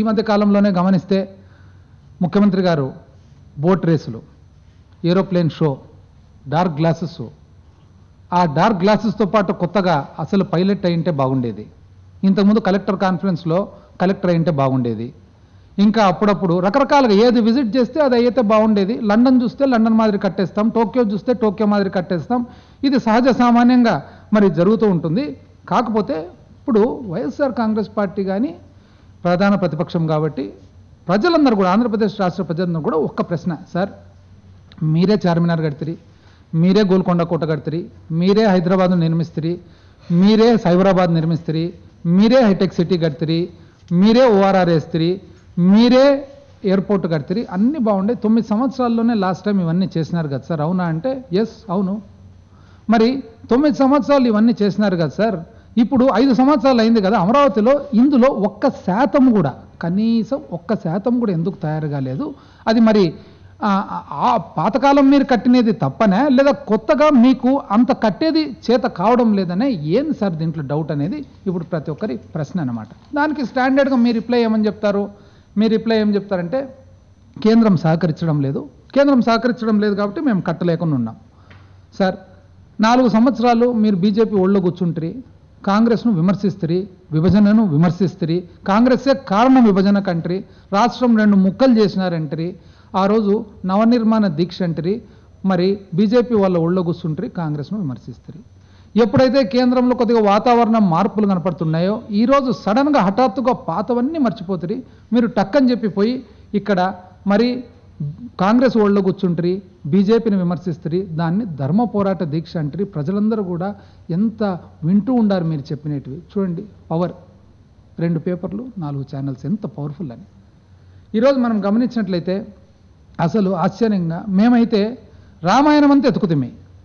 ఈ మధ్య కాలంలోనే గమనిస్తే ముఖ్యమంత్రి గారు బోట్ రేసులు ఏరోప్లేన్ షో డార్క్ గ్లాసెస్ ఆ డార్క్ గ్లాసెస్తో పాటు కొత్తగా అసలు పైలట్ అయింటే బాగుండేది ఇంతకుముందు కలెక్టర్ కాన్ఫరెన్స్లో కలెక్టర్ అయింటే బాగుండేది ఇంకా అప్పుడప్పుడు రకరకాలుగా ఏది విజిట్ చేస్తే అది అయితే బాగుండేది లండన్ చూస్తే లండన్ మాదిరి కట్టేస్తాం టోక్యో చూస్తే టోక్యో మాదిరి కట్టేస్తాం ఇది సహజ సామాన్యంగా మరి జరుగుతూ ఉంటుంది కాకపోతే ఇప్పుడు వైఎస్ఆర్ కాంగ్రెస్ పార్టీ కానీ ప్రధాన ప్రతిపక్షం కాబట్టి ప్రజలందరూ కూడా ఆంధ్రప్రదేశ్ రాష్ట్ర ప్రజలందరూ కూడా ఒక్క ప్రశ్న సార్ మీరే చార్మినార్ కడతారు మీరే గోల్కొండ కోట కడతారు మీరే హైదరాబాద్ నిర్మిస్తారు మీరే సైబరాబాద్ నిర్మిస్తారు మీరే హైటెక్ సిటీ కడతారు మీరే ఓఆర్ఆర్ వేస్తారు మీరే ఎయిర్పోర్ట్ కడతారు అన్నీ బాగుండే తొమ్మిది సంవత్సరాల్లోనే లాస్ట్ టైం ఇవన్నీ చేసినారు కదా సార్ అవునా అంటే ఎస్ అవును మరి తొమ్మిది సంవత్సరాలు ఇవన్నీ చేసినారు కదా సార్ ఇప్పుడు ఐదు సంవత్సరాలు అయింది కదా అమరావతిలో ఇందులో ఒక్క శాతం కూడా కనీసం ఒక్క శాతం కూడా ఎందుకు తయారు కాలేదు అది మరి ఆ, ఆ పాతకాలం మీరు కట్టినది తప్పనే లేదా కొత్తగా మీకు అంత కట్టేది చేత కావడం లేదనే ఏంది సార్ దీంట్లో డౌట్ అనేది ఇప్పుడు ప్రతి ఒక్కరి ప్రశ్న అనమాట దానికి స్టాండర్డ్గా మీ రిప్లై ఏమని చెప్తారు మీ రిప్లై ఏం చెప్తారంటే కేంద్రం సహకరించడం లేదు కేంద్రం సహకరించడం లేదు కాబట్టి మేము కట్టలేకుండా ఉన్నాం సార్ నాలుగు సంవత్సరాలు మీరు బీజేపీ ఒళ్ళో కూర్చుంటారు కాంగ్రెస్ను విమర్శిస్తుంది విభజనను విమర్శిస్తుంది కాంగ్రెస్సే కారణం విభజన కంట్రీ రాష్ట్రం రెండు ముక్కలు చేసినారంటరి ఆ రోజు నవనిర్మాణ దీక్ష అంటరి మరి బీజేపీ వాళ్ళ ఒళ్ళో కూర్చుంటారు కాంగ్రెస్ను విమర్శిస్తారు ఎప్పుడైతే కేంద్రంలో కొద్దిగా వాతావరణం మార్పులు కనపడుతున్నాయో ఈరోజు సడన్గా హఠాత్తుగా పాతవన్నీ మర్చిపోతుంది మీరు టక్కని చెప్పిపోయి ఇక్కడ మరి కాంగ్రెస్ ఒళ్ళో కూర్చుంటారు బీజేపీని విమర్శిస్తారు దాన్ని ధర్మ పోరాట దీక్ష అంటారు ప్రజలందరూ కూడా ఎంత వింటూ ఉండారు మీరు చెప్పినటివి చూడండి పవర్ రెండు పేపర్లు నాలుగు ఛానల్స్ ఎంత పవర్ఫుల్ అని ఈరోజు మనం గమనించినట్లయితే అసలు ఆశ్చర్యంగా మేమైతే రామాయణం అంతా ఎతుకుతామే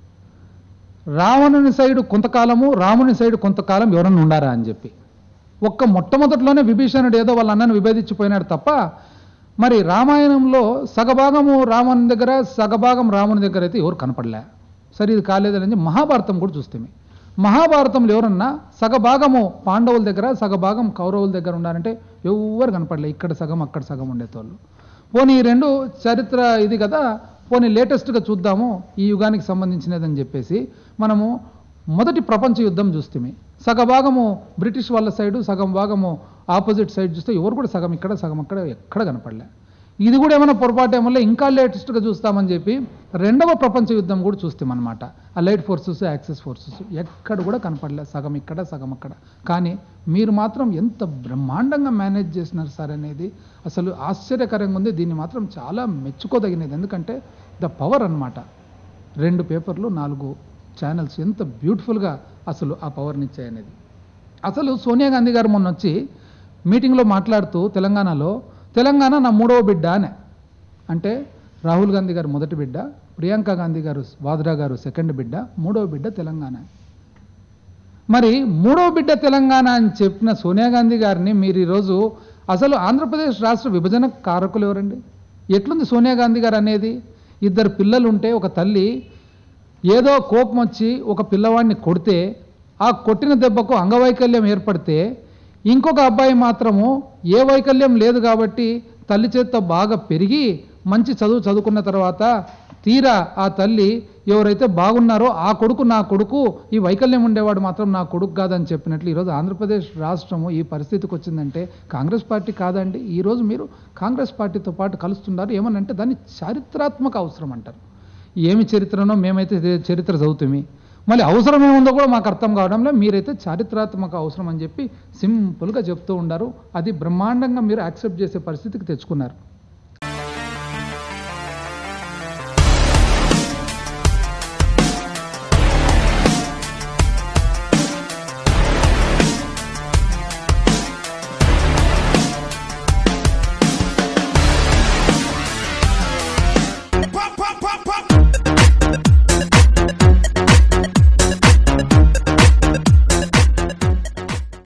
రావణుని సైడు కొంతకాలము రాముని సైడు కొంతకాలం ఎవరన్నా ఉండారా అని చెప్పి ఒక్క మొట్టమొదటిలోనే విభీషణుడు ఏదో వాళ్ళ అన్నను విభేదించిపోయినాడు తప్ప మరి రామాయణంలో సగభాగము రాముని దగ్గర సగభాగం రాముని దగ్గర అయితే ఎవరు కనపడలే సరే ఇది కాలేదని మహాభారతం కూడా చూస్తే మహాభారతంలో ఎవరన్నా సగభాగము పాండవుల దగ్గర సగభాగం కౌరవుల దగ్గర ఉన్నారంటే ఎవరు కనపడలే ఇక్కడ సగం అక్కడ సగం ఉండేతోళ్ళు పోనీ ఈ రెండు చరిత్ర ఇది కదా పోనీ లేటెస్ట్గా చూద్దాము ఈ యుగానికి సంబంధించినదని చెప్పేసి మనము మొదటి ప్రపంచ యుద్ధం చూస్తే సగభాగము బ్రిటిష్ వాళ్ళ సైడు సగం భాగము ఆపోజిట్ సైడ్ చూస్తే ఎవరు కూడా సగం ఇక్కడ సగం అక్కడ ఎక్కడ కనపడలే ఇది కూడా ఏమైనా పొరపాటు ఏమన్నా ఇంకా లేటెస్ట్గా చూస్తామని చెప్పి రెండవ ప్రపంచ యుద్ధం కూడా చూస్తామన్నమాట ఆ లైట్ ఫోర్సెస్ యాక్సెస్ ఫోర్సెస్ ఎక్కడ కూడా కనపడలే సగం ఇక్కడ సగం అక్కడ కానీ మీరు మాత్రం ఎంత బ్రహ్మాండంగా మేనేజ్ చేసినారు సార్ అనేది అసలు ఆశ్చర్యకరంగా ఉంది దీన్ని మాత్రం చాలా మెచ్చుకోదగినది ఎందుకంటే ద పవర్ అన్నమాట రెండు పేపర్లు నాలుగు ఛానల్స్ ఎంత బ్యూటిఫుల్గా అసలు ఆ పవర్ని ఇచ్చాయనేది అసలు సోనియా గాంధీ గారు మొన్న వచ్చి మీటింగ్లో మాట్లాడుతూ తెలంగాణలో తెలంగాణ నా మూడవ బిడ్డ అనే అంటే రాహుల్ గాంధీ గారు మొదటి బిడ్డ ప్రియాంక గాంధీ గారు వాద్రా గారు సెకండ్ బిడ్డ మూడవ బిడ్డ తెలంగాణ మరి మూడవ బిడ్డ తెలంగాణ అని చెప్పిన సోనియా గాంధీ గారిని మీరు ఈరోజు అసలు ఆంధ్రప్రదేశ్ రాష్ట్ర విభజన కారకులు ఎవరండి ఎట్లుంది సోనియా గాంధీ గారు అనేది ఇద్దరు పిల్లలు ఉంటే ఒక తల్లి ఏదో కోపం వచ్చి ఒక పిల్లవాడిని కొడితే ఆ కొట్టిన దెబ్బకు అంగవైకల్యం ఏర్పడితే ఇంకొక అబ్బాయి మాత్రము ఏ వైకల్యం లేదు కాబట్టి తల్లి చేత్తో బాగా పెరిగి మంచి చదువు చదువుకున్న తర్వాత తీరా ఆ తల్లి ఎవరైతే బాగున్నారో ఆ కొడుకు నా కొడుకు ఈ వైకల్యం ఉండేవాడు మాత్రం నా కొడుకు కాదని చెప్పినట్లు ఈరోజు ఆంధ్రప్రదేశ్ రాష్ట్రము ఈ పరిస్థితికి వచ్చిందంటే కాంగ్రెస్ పార్టీ కాదండి ఈరోజు మీరు కాంగ్రెస్ పార్టీతో పాటు కలుస్తున్నారు ఏమనంటే దాన్ని చారిత్రాత్మక అవసరం అంటారు ఏమి చరిత్రనో మేమైతే ఇదే చరిత్ర చదువుతామి మళ్ళీ అవసరం ఏముందో కూడా మాకు అర్థం కావడంలో మీరైతే చారిత్రాత్మక అవసరం అని చెప్పి సింపుల్గా చెప్తూ ఉండారు అది బ్రహ్మాండంగా మీరు యాక్సెప్ట్ చేసే పరిస్థితికి తెచ్చుకున్నారు